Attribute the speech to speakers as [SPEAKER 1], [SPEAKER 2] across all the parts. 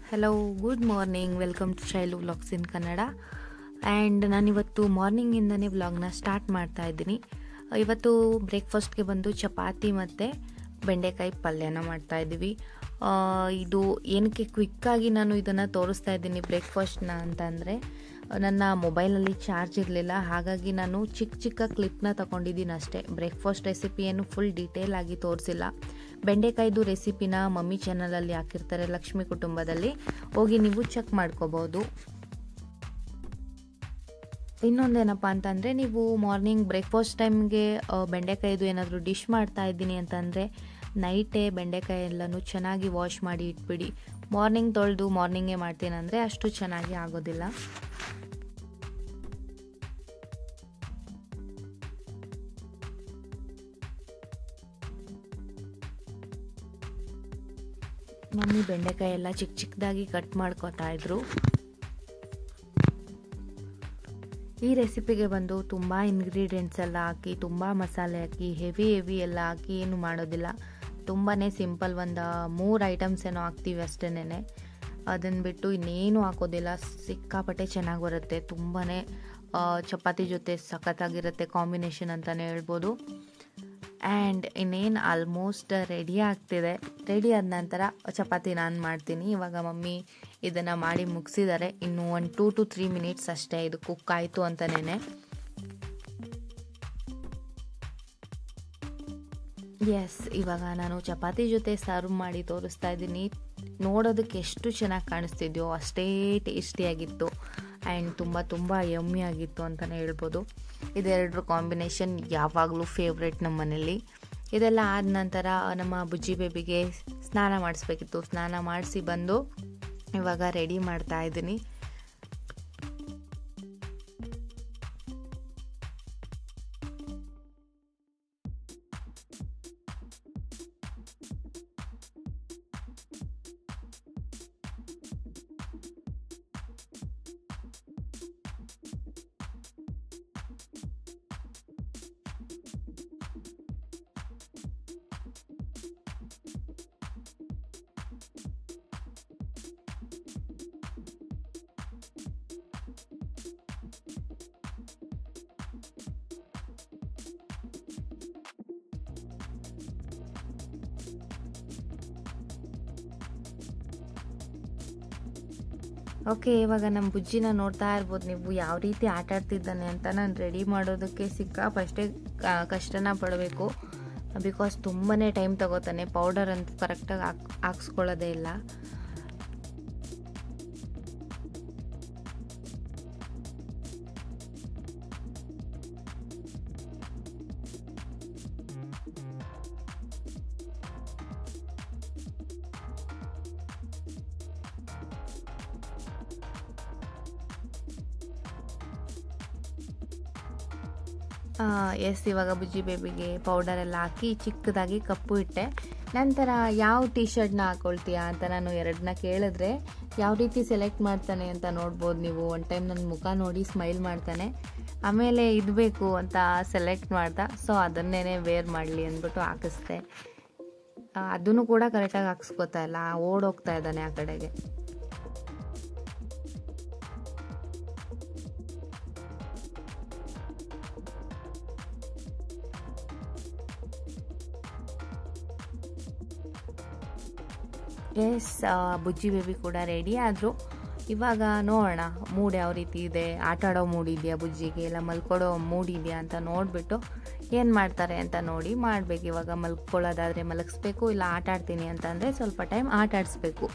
[SPEAKER 1] hello good morning welcome to Shailu vlogs in Kannada and ನಾನಿವತ್ತು ಮಾರ್ನಿಂಗಿಂದನೇ ವ್ಲಾಗ್ನ ಸ್ಟಾರ್ಟ್ ಮಾಡ್ತಾ ಇದ್ದೀನಿ ಇವತ್ತು ಬ್ರೇಕ್ಫಾಸ್ಟ್ಗೆ ಬಂದು ಚಪಾತಿ ಮತ್ತು ಬೆಂಡೆಕಾಯಿ ಪಲ್ಯನ ಮಾಡ್ತಾ ಇದ್ದೀವಿ ಆ, ಇದು ಏನಕ್ಕೆ ಕ್ವಿಕ್ಕಾಗಿ ನಾನು ಇದನ್ನು ತೋರಿಸ್ತಾ ಇದ್ದೀನಿ ಬ್ರೇಕ್ಫಾಸ್ಟ್ನ ಅಂತಂದರೆ ನನ್ನ ಮೊಬೈಲಲ್ಲಿ ಚಾರ್ಜ್ ಇರಲಿಲ್ಲ ಹಾಗಾಗಿ ನಾನು ಚಿಕ್ಕ ಚಿಕ್ಕ ಕ್ಲಿಪ್ನ ತಗೊಂಡಿದ್ದೀನಿ ಅಷ್ಟೇ ಬ್ರೇಕ್ಫಾಸ್ಟ್ ರೆಸಿಪಿ ಏನು ಫುಲ್ ಡೀಟೇಲ್ ಆಗಿ ತೋರಿಸಿಲ್ಲ ಬೆಂಡೆಕಾಯ್ದು ರೆಸಿಪಿನ ಮಮ್ಮಿ ಚಾನಲಲ್ಲಿ ಹಾಕಿರ್ತಾರೆ ಲಕ್ಷ್ಮಿ ಕುಟುಂಬದಲ್ಲಿ ಹೋಗಿ ನೀವು ಚೆಕ್ ಮಾಡ್ಕೋಬೋದು ಇನ್ನೊಂದೇನಪ್ಪ ಅಂತಂದರೆ ನೀವು ಮಾರ್ನಿಂಗ್ ಬ್ರೇಕ್ಫಾಸ್ಟ್ ಟೈಮ್ಗೆ ಬೆಂಡೆಕಾಯ್ದು ಏನಾದರೂ ಡಿಶ್ ಮಾಡ್ತಾ ಇದ್ದೀನಿ ಅಂತಂದರೆ ನೈಟೇ ಬೆಂಡೆಕಾಯಿ ಎಲ್ಲನೂ ಚೆನ್ನಾಗಿ ವಾಶ್ ಮಾಡಿ ಇಟ್ಬಿಡಿ ಮಾರ್ನಿಂಗ್ ತೊಳೆದು ಮಾರ್ನಿಂಗೇ ಮಾಡ್ತೀನಂದರೆ ಅಷ್ಟು ಚೆನ್ನಾಗಿ ಆಗೋದಿಲ್ಲ ಮಮ್ಮಿ ಬೆಂಡೆಕಾಯಿ ಎಲ್ಲ ಚಿಕ್ಕ ಚಿಕ್ಕದಾಗಿ ಕಟ್ ಮಾಡ್ಕೊತಾ ಇದ್ರು ಈ ರೆಸಿಪಿಗೆ ಬಂದು ತುಂಬ ಇಂಗ್ರೀಡಿಯೆಂಟ್ಸ್ ಎಲ್ಲ ಹಾಕಿ ತುಂಬ ಮಸಾಲೆ ಹಾಕಿ ಹೆವಿ ಹೆವಿ ಎಲ್ಲ ಹಾಕಿ ಏನು ಮಾಡೋದಿಲ್ಲ ತುಂಬಾ ಸಿಂಪಲ್ ಒಂದು ಮೂರು ಐಟಮ್ಸ್ ಏನೋ ಹಾಕ್ತೀವಿ ಅಷ್ಟೇನೆ ಅದನ್ನು ಬಿಟ್ಟು ಇನ್ನೇನು ಹಾಕೋದಿಲ್ಲ ಸಿಕ್ಕಾಪಟ್ಟೆ ಚೆನ್ನಾಗಿ ಬರುತ್ತೆ ತುಂಬಾ ಚಪಾತಿ ಜೊತೆ ಸಖತ್ತಾಗಿರುತ್ತೆ ಕಾಂಬಿನೇಷನ್ ಅಂತಲೇ ಹೇಳ್ಬೋದು ಆ್ಯಂಡ್ ಇನ್ನೇನು ಆಲ್ಮೋಸ್ಟ್ ರೆಡಿ ಆಗ್ತಿದೆ ರೆಡಿ ಆದ ನಂತರ ಚಪಾತಿ ನಾನು ಮಾಡ್ತೀನಿ ಇವಾಗ ಮಮ್ಮಿ ಇದನ್ನು ಮಾಡಿ ಮುಗಿಸಿದ್ದಾರೆ ಇನ್ನು ಒಂದು ಟೂ ಟು ತ್ರೀ ಮಿನಿಟ್ಸ್ ಅಷ್ಟೇ ಇದು ಕುಕ್ ಆಯಿತು ಅಂತಲೇ ಎಸ್ ಇವಾಗ ನಾನು ಚಪಾತಿ ಜೊತೆ ಸರ್ವ್ ಮಾಡಿ ತೋರಿಸ್ತಾ ಇದ್ದೀನಿ ನೋಡೋದಕ್ಕೆ ಎಷ್ಟು ಚೆನ್ನಾಗಿ ಕಾಣಿಸ್ತಿದ್ಯೋ ಅಷ್ಟೇ ಟೇಸ್ಟಿಯಾಗಿತ್ತು ಆ್ಯಂಡ್ ತುಂಬ ತುಂಬ ಯಮ್ಮಿ ಆಗಿತ್ತು ಅಂತಲೇ ಹೇಳ್ಬೋದು ಇದೆರಡರ ಕಾಂಬಿನೇಷನ್ ಯಾವಾಗಲೂ ಫೇವ್ರೆಟ್ ನಮ್ಮ ಮನೇಲಿ ಇದೆಲ್ಲ ಆದ ನಂತರ ನಮ್ಮ ಬುಜ್ಜಿ ಬೇಬಿಗೆ ಸ್ನಾನ ಮಾಡಿಸ್ಬೇಕಿತ್ತು ಸ್ನಾನ ಮಾಡಿಸಿ ಬಂದು ಇವಾಗ ರೆಡಿ ಮಾಡ್ತಾ ಇದ್ದೀನಿ ಓಕೆ ಇವಾಗ ನಮ್ಮ ಬುಜ್ಜಿನ ನೋಡ್ತಾ ಇರ್ಬೋದು ನೀವು ಯಾವ ರೀತಿ ಆಟ ಆಡ್ತಿದ್ದಾನೆ ಅಂತ ನಾನು ರೆಡಿ ಮಾಡೋದಕ್ಕೆ ಸಿಕ್ಕಾಪಷ್ಟೇ ಕಷ್ಟನ ಪಡಬೇಕು ಬಿಕಾಸ್ ತುಂಬಾ ಟೈಮ್ ತಗೋತಾನೆ ಪೌಡರ್ ಅಂತೂ ಕರೆಕ್ಟಾಗಿ ಹಾಕ್ ಹಾಕ್ಸ್ಕೊಳ್ಳೋದೇ ಇಲ್ಲ ಎಸ್ ಇವಾಗ ಬುಜ್ಜಿ ಬೇಬಿಗೆ ಪೌಡರ್ ಎಲ್ಲ ಹಾಕಿ ಚಿಕ್ಕದಾಗಿ ಕಪ್ಪು ಇಟ್ಟೆ ನಂತರ ಯಾವ ಟೀ ಶರ್ಟ್ನ ಹಾಕೊಳ್ತೀಯಾ ಅಂತ ನಾನು ಎರಡನ್ನ ಕೇಳಿದ್ರೆ ಯಾವ ರೀತಿ ಸೆಲೆಕ್ಟ್ ಮಾಡ್ತಾನೆ ಅಂತ ನೋಡ್ಬೋದು ನೀವು ಒನ್ ಟೈಮ್ ನನ್ನ ಮುಖ ನೋಡಿ ಸ್ಮೈಲ್ ಮಾಡ್ತಾನೆ ಆಮೇಲೆ ಇದು ಬೇಕು ಅಂತ ಸೆಲೆಕ್ಟ್ ಮಾಡ್ದ ಸೊ ಅದನ್ನೇ ವೇರ್ ಮಾಡಲಿ ಅಂದ್ಬಿಟ್ಟು ಹಾಕಿಸ್ದೆ ಅದನ್ನು ಕೂಡ ಕರೆಕ್ಟಾಗಿ ಹಾಕ್ಸ್ಕೊತಾ ಇಲ್ಲ ಓಡೋಗ್ತಾ ಇದ್ದಾನೆ ಆ ಕಡೆಗೆ ಎಸ್ ಬುಜ್ಜಿ ಬೇಬಿ ಕೂಡ ರೆಡಿ ಆದರು ಇವಾಗ ನೋಡೋಣ ಮೂಡ್ ಯಾವ ರೀತಿ ಇದೆ ಆಟ ಆಡೋ ಮೂಡ್ ಇದೆಯಾ ಬುಜ್ಜಿಗೆ ಇಲ್ಲ ಮಲ್ಕೊಡೋ ಮೂಡ್ ಇದೆಯಾ ಅಂತ ನೋಡಿಬಿಟ್ಟು ಏನು ಮಾಡ್ತಾರೆ ಅಂತ ನೋಡಿ ಮಾಡಬೇಕು ಇವಾಗ ಮಲ್ಕೊಳ್ಳೋದಾದರೆ ಮಲಗಿಸ್ಬೇಕು ಇಲ್ಲ ಆಟ ಆಡ್ತೀನಿ ಅಂತಂದರೆ ಸ್ವಲ್ಪ ಟೈಮ್ ಆಟ ಆಡಿಸ್ಬೇಕು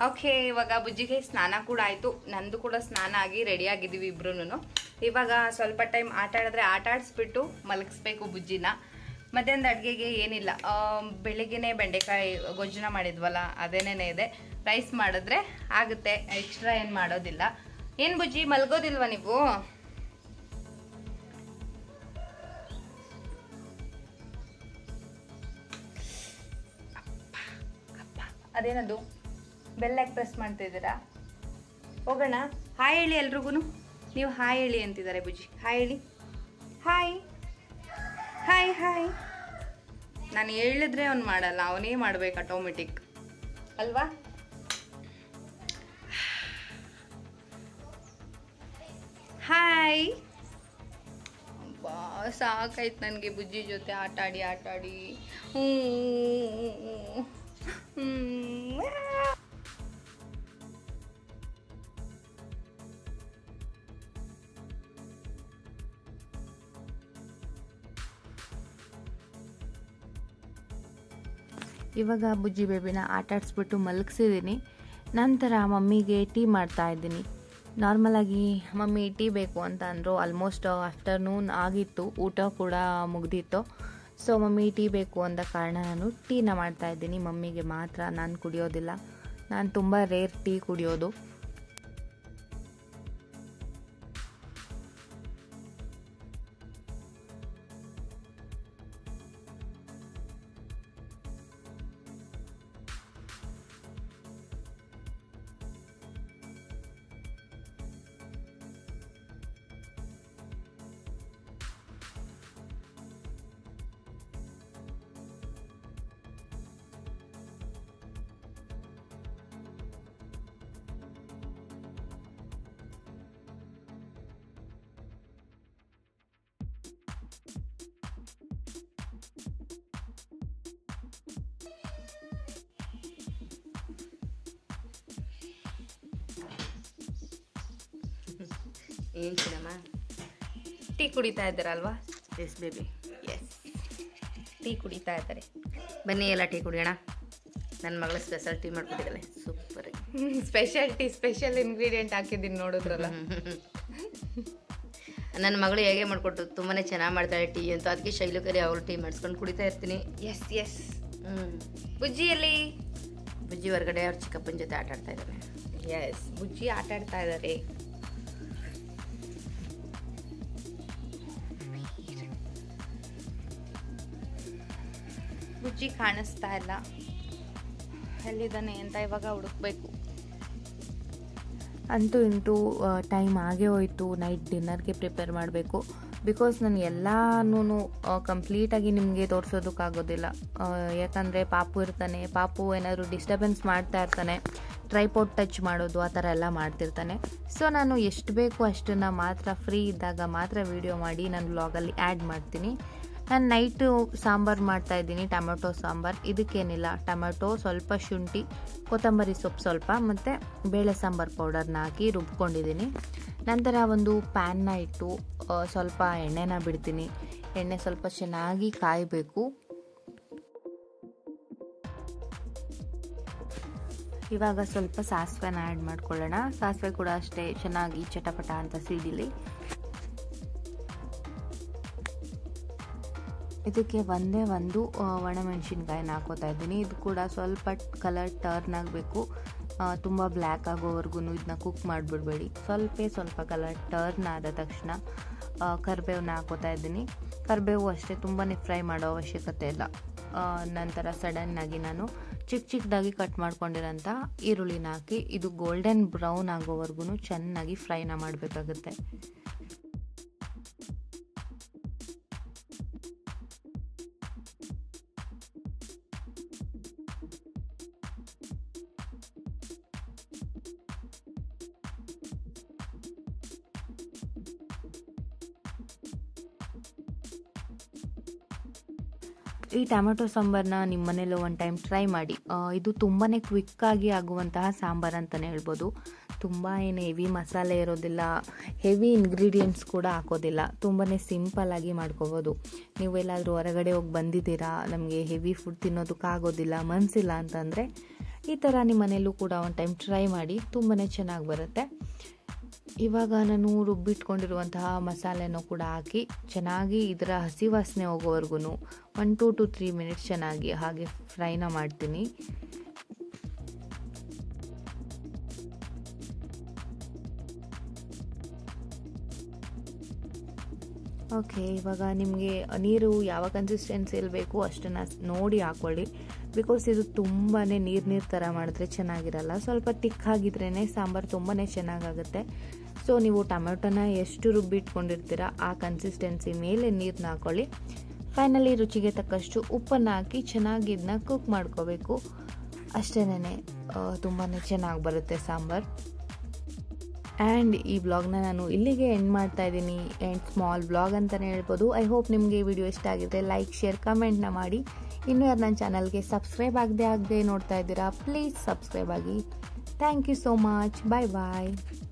[SPEAKER 2] ಓಕೆ ಇವಾಗ ಬುಜ್ಜಿಗೆ ಸ್ನಾನ ಕೂಡ ಆಯಿತು ನಂದು ಕೂಡ ಸ್ನಾನ ಆಗಿ ರೆಡಿ ಆಗಿದ್ದೀವಿ ಇಬ್ರು ಇವಾಗ ಸ್ವಲ್ಪ ಟೈಮ್ ಆಟ ಆಡಿದ್ರೆ ಆಟ ಆಡಿಸ್ಬಿಟ್ಟು ಮಲಗಿಸ್ಬೇಕು ಬುಜ್ಜಿನ ಮಧ್ಯಾಹ್ನದ ಅಡುಗೆಗೆ ಏನಿಲ್ಲ ಆ, ಬೆಳಿಗ್ಗೆನೆ ಬೆಂಡೆಕಾಯಿ ಗೊಜ್ಜುನ ಮಾಡಿದ್ವಲ್ಲ ಅದೇನೇನೆ ಇದೆ ರೈಸ್ ಮಾಡಿದ್ರೆ ಆಗುತ್ತೆ ಎಕ್ಸ್ಟ್ರಾ ಏನು ಮಾಡೋದಿಲ್ಲ ಏನು ಬುಜ್ಜಿ ಮಲ್ಗೋದಿಲ್ವಾ ನೀವು ಅಪ್ಪ ಅದೇನದು ಬೆಲ್ಲಾಗಿ ಪ್ರೆಸ್ ಮಾಡ್ತಾ ಇದ್ದೀರಾ ಹೋಗೋಣ ಹಾಯ್ ಹೇಳಿ ಎಲ್ರಿಗೂ ನೀವು ಹಾಯ್ ಹೇಳಿ ಅಂತಿದ್ದಾರೆ ಬುಜ್ಜಿ ಹಾಯ್ ಹೇಳಿ ಹಾಯ್ ಹಾಯ್ ಹಾಯ್ ನಾನು ಹೇಳಿದ್ರೆ ಅವ್ನು ಮಾಡಲ್ಲ ಅವನೇ ಮಾಡ್ಬೇಕು ಆಟೋಮೆಟಿಕ್ ಅಲ್ವಾ ಹಾಯ್ ಬಾ ಸಾಕಾಯ್ತು ನನಗೆ ಬುಜ್ಜಿ ಜೊತೆ ಆಟ ಆಡಿ ಆಟ ಆಡಿ ಹ್ಞೂ ಹ್ಞೂ
[SPEAKER 1] ಇವಾಗ ಬುಜ್ಜಿ ಬೇಬಿನ ಆಟ ಆಡಿಸ್ಬಿಟ್ಟು ಮಲಗಿಸಿದ್ದೀನಿ ನಂತರ ಮಮ್ಮಿಗೆ ಟೀ ಮಾಡ್ತಾ ಇದ್ದೀನಿ ನಾರ್ಮಲಾಗಿ ಮಮ್ಮಿ ಟೀ ಬೇಕು ಅಂತ ಅಂದರು ಆಲ್ಮೋಸ್ಟ್ ಆಫ್ಟರ್ನೂನ್ ಆಗಿತ್ತು ಊಟ ಕೂಡ ಮುಗ್ದಿತ್ತು ಸೊ ಮಮ್ಮಿ ಟೀ ಬೇಕು ಅಂದ ಕಾರಣ ನಾನು ಟೀನ ಮಾಡ್ತಾ ಇದ್ದೀನಿ ಮಮ್ಮಿಗೆ ಮಾತ್ರ ನಾನು ಕುಡಿಯೋದಿಲ್ಲ ನಾನು ತುಂಬ ರೇರ್ ಟೀ ಕುಡಿಯೋದು
[SPEAKER 2] ಏನು ಚಿನ್ನಮ್ಮ ಟೀ ಕುಡಿತಾ ಇದ್ದಾರಲ್ವಾ
[SPEAKER 3] ಎಸ್ ಬೇಬಿ
[SPEAKER 2] ಎಸ್ ಟೀ ಕುಡಿತಾ ಇದ್ದಾರೆ
[SPEAKER 3] ಬನ್ನಿ ಎಲ್ಲ ಟೀ ಕುಡಿಯೋಣ ನನ್ನ ಮಗಳ ಸ್ಪೆಷಲ್ ಟೀ ಮಾಡ್ಕೊಟ್ಟಿದ್ದಾಳೆ super
[SPEAKER 2] special tea special ingredient ಹಾಕಿದ್ದೀನಿ ನೋಡಿದ್ರಲ್ಲ
[SPEAKER 3] ನನ್ನ ಮಗಳು ಹೇಗೆ ಮಾಡಿಕೊಟ್ಟು ತುಂಬಾ ಚೆನ್ನಾಗಿ ಮಾಡ್ತಾಳೆ ಟೀ ಅಂತ ಅದಕ್ಕೆ ಶೈಲಕರಿ ಅವಳು ಟೀ ಮಾಡಿಸ್ಕೊಂಡು ಕುಡಿತಾ ಇರ್ತೀನಿ
[SPEAKER 2] ಎಸ್ ಎಸ್
[SPEAKER 3] ಹ್ಞೂ
[SPEAKER 2] ಬುಜ್ಜಿಯಲ್ಲಿ
[SPEAKER 3] ಬುಜ್ಜಿ ಹೊರಗಡೆ ಅವ್ರ ಚಿಕ್ಕಪ್ಪನ ಜೊತೆ ಆಟ ಆಡ್ತಾ ಇದ್ದಾಳೆ
[SPEAKER 2] ಎಸ್ ಬುಜ್ಜಿ ಆಟ ಆಡ್ತಾ ಇದ್ದಾರೆ ಬುಜ್ಜಿ ಕಾಣಿಸ್ತಾ ಇಲ್ಲ ಎಲ್ಲಿದ್ದಾನೆ ಅಂತ ಇವಾಗ ಹುಡುಕ್ಬೇಕು
[SPEAKER 1] ಅಂತೂ ಇಂತೂ ಟೈಮ್ ಆಗೇ ಹೋಯಿತು ನೈಟ್ ಡಿನ್ನರ್ಗೆ ಪ್ರಿಪೇರ್ ಮಾಡಬೇಕು ಬಿಕಾಸ್ ನಾನು ಎಲ್ಲನೂ ಕಂಪ್ಲೀಟಾಗಿ ನಿಮಗೆ ತೋರಿಸೋದಕ್ಕಾಗೋದಿಲ್ಲ ಆ, ಯಾಕಂದರೆ ಪಾಪು ಇರ್ತಾನೆ ಪಾಪು ಏನಾದರೂ ಡಿಸ್ಟರ್ಬೆನ್ಸ್ ಮಾಡ್ತಾ ಇರ್ತಾನೆ ಟ್ರೈಪೋರ್ಟ್ ಟಚ್ ಮಾಡೋದು ಆ ಥರ ಎಲ್ಲ ಮಾಡ್ತಿರ್ತಾನೆ ಸೊ ನಾನು ಎಷ್ಟು ಬೇಕು ಅಷ್ಟನ್ನು ಮಾತ್ರ ಫ್ರೀ ಇದ್ದಾಗ ಮಾತ್ರ ವೀಡಿಯೋ ಮಾಡಿ ನಾನು ವ್ಲಾಗಲ್ಲಿ ಆ್ಯಡ್ ಮಾಡ್ತೀನಿ ನಾನು ನೈಟು ಸಾಂಬಾರು ಮಾಡ್ತಾ ಇದ್ದೀನಿ ಟೊಮೆಟೊ ಸಾಂಬಾರು ಇದಕ್ಕೇನಿಲ್ಲ ಟೊಮೆಟೊ ಸ್ವಲ್ಪ ಶುಂಠಿ ಕೊತ್ತಂಬರಿ ಸೊಪ್ಪು ಸ್ವಲ್ಪ ಮತ್ತು ಬೇಳೆ ಸಾಂಬಾರು ಪೌಡರ್ನ ಹಾಕಿ ರುಬ್ಕೊಂಡಿದ್ದೀನಿ ನಂತರ ಒಂದು ಪ್ಯಾನ್ನ ಇಟ್ಟು ಆ, ಸ್ವಲ್ಪ ಎಣ್ಣೆನ ಬಿಡ್ತೀನಿ ಎಣ್ಣೆ ಸ್ವಲ್ಪ ಚೆನ್ನಾಗಿ ಕಾಯಬೇಕು ಇವಾಗ ಸ್ವಲ್ಪ ಸಾಸಿವೆನ ಆ್ಯಡ್ ಮಾಡ್ಕೊಳ್ಳೋಣ ಸಾಸಿವೆ ಕೂಡ ಅಷ್ಟೇ ಚೆನ್ನಾಗಿ ಚಟಪಟ ಅಂತ ಸಿಡಿಲಿ ಇದಕ್ಕೆ ಒಂದೇ ಒಂದು ಆ, ಒಣಮೆಣಸಿನ್ಕಾಯಿನ ಹಾಕೋತಾ ಇದ್ದೀನಿ ಇದು ಕೂಡ ಸ್ವಲ್ಪ ಕಲರ್ ಟರ್ನ್ ಆಗಬೇಕು ತುಂಬ ಬ್ಲ್ಯಾಕ್ ಆಗೋವರೆಗೂ ಇದನ್ನ ಕುಕ್ ಮಾಡಿಬಿಡ್ಬೇಡಿ ಸ್ವಲ್ಪ ಸ್ವಲ್ಪ ಕಲರ್ ಟರ್ನ್ ಆದ ತಕ್ಷಣ ಕರಿಬೇವನ್ನ ಹಾಕೋತಾ ಇದ್ದೀನಿ ಕರಿಬೇವು ಅಷ್ಟೇ ತುಂಬಾ ಫ್ರೈ ಮಾಡೋ ಅವಶ್ಯಕತೆ ಇಲ್ಲ ಆ, ನಂತರ ಸಡನ್ನಾಗಿ ನಾನು ಚಿಕ್ಕ ಚಿಕ್ಕದಾಗಿ ಕಟ್ ಮಾಡ್ಕೊಂಡಿರೋಂಥ ಈರುಳ್ಳಿನ ಹಾಕಿ ಇದು ಗೋಲ್ಡನ್ ಬ್ರೌನ್ ಆಗೋವರೆಗೂ ಚೆನ್ನಾಗಿ ಫ್ರೈನ ಮಾಡಬೇಕಾಗುತ್ತೆ ಈ ಟೊಮೆಟೊ ಸಾಂಬಾರನ್ನ ನಿಮ್ಮ ಮನೇಲಿ ಒನ್ ಟೈಮ್ ಟ್ರೈ ಮಾಡಿ ಆ, ಇದು ತುಂಬಾ ಕ್ವಿಕ್ಕಾಗಿ ಆಗುವಂತಹ ಸಾಂಬಾರು ಅಂತಲೇ ಹೇಳ್ಬೋದು ತುಂಬ ಏನು ಹೆವಿ ಮಸಾಲೆ ಇರೋದಿಲ್ಲ ಹೆವಿ ಇಂಗ್ರೀಡಿಯೆಂಟ್ಸ್ ಕೂಡ ಹಾಕೋದಿಲ್ಲ ತುಂಬಾ ಸಿಂಪಲ್ಲಾಗಿ ಮಾಡ್ಕೋಬೋದು ನೀವು ಎಲ್ಲಾದರೂ ಹೊರಗಡೆ ಹೋಗಿ ಬಂದಿದ್ದೀರಾ ನಮಗೆ ಹೆವಿ ಫುಡ್ ತಿನ್ನೋದಕ್ಕಾಗೋದಿಲ್ಲ ಮನಸ್ಸಿಲ್ಲ ಅಂತಂದರೆ ಈ ಥರ ನಿಮ್ಮ ಮನೆಯಲ್ಲೂ ಕೂಡ ಒಂದು ಟೈಮ್ ಟ್ರೈ ಮಾಡಿ ತುಂಬಾ ಚೆನ್ನಾಗಿ ಬರುತ್ತೆ ಇವಾಗ ನಾನು ರುಬ್ಬಿಟ್ಕೊಂಡಿರುವಂತಹ ಮಸಾಲೆನೂ ಕೂಡ ಹಾಕಿ ಚೆನ್ನಾಗಿ ಇದರ ಹಸಿ ವಾಸನೆ ಹೋಗೋವರೆಗೂ one two two three minutes ಚೆನ್ನಾಗಿ ಹಾಗೆ ಫ್ರೈನ ಮಾಡ್ತೀನಿ ಓಕೆ ಇವಾಗ ನಿಮಗೆ ನೀರು ಯಾವ ಕನ್ಸಿಸ್ಟೆನ್ಸಿಯಲ್ಲಿ ಬೇಕು ಅಷ್ಟನ್ನು ನೋಡಿ ಹಾಕ್ಕೊಳ್ಳಿ ಬಿಕಾಸ್ ಇದು ತುಂಬಾ ನೀರು ನೀರು ಥರ ಮಾಡಿದ್ರೆ ಚೆನ್ನಾಗಿರಲ್ಲ ಸ್ವಲ್ಪ ತಿಕ್ಕಾಗಿದ್ರೇ ಸಾಂಬಾರು ತುಂಬಾ ಚೆನ್ನಾಗಾಗುತ್ತೆ ಸೊ ನೀವು ಟೊಮೆಟೊನ ಎಷ್ಟು ರುಬ್ಬಿಟ್ಕೊಂಡಿರ್ತೀರ ಆ ಕನ್ಸಿಸ್ಟೆನ್ಸಿ ಮೇಲೆ ನೀರನ್ನ ಹಾಕ್ಕೊಳ್ಳಿ ಫೈನಲಿ ರುಚಿಗೆ ತಕ್ಕಷ್ಟು ಉಪ್ಪನ್ನು ಹಾಕಿ ಚೆನ್ನಾಗಿ ಇದನ್ನ ಕುಕ್ ಮಾಡ್ಕೋಬೇಕು ಅಷ್ಟೇನೆ ತುಂಬಾ ಚೆನ್ನಾಗಿ ಬರುತ್ತೆ ಸಾಂಬಾರು ಆ್ಯಂಡ್ ಈ ಬ್ಲಾಗ್ನ ನಾನು ಇಲ್ಲಿಗೆ ಎಂಡ್ ಮಾಡ್ತಾ ಇದ್ದೀನಿ ಆ್ಯಂಡ್ ಸ್ಮಾಲ್ ಬ್ಲಾಗ್ ಅಂತಲೇ ಹೇಳ್ಬೋದು ಐ ಹೋಪ್ ನಿಮಗೆ ಈ ವಿಡಿಯೋ ಇಷ್ಟ ಆಗಿದೆ ಲೈಕ್ ಶೇರ್ ಕಮೆಂಟ್ನ ಮಾಡಿ ಇನ್ನೂ ಯಾರು ನನ್ನ ಚಾನಲ್ಗೆ ಸಬ್ಸ್ಕ್ರೈಬ್ ಆಗದೆ ಆಗದೆ ನೋಡ್ತಾ ಇದ್ದೀರಾ ಪ್ಲೀಸ್ ಸಬ್ಸ್ಕ್ರೈಬ್ ಆಗಿ thank you so much bye bye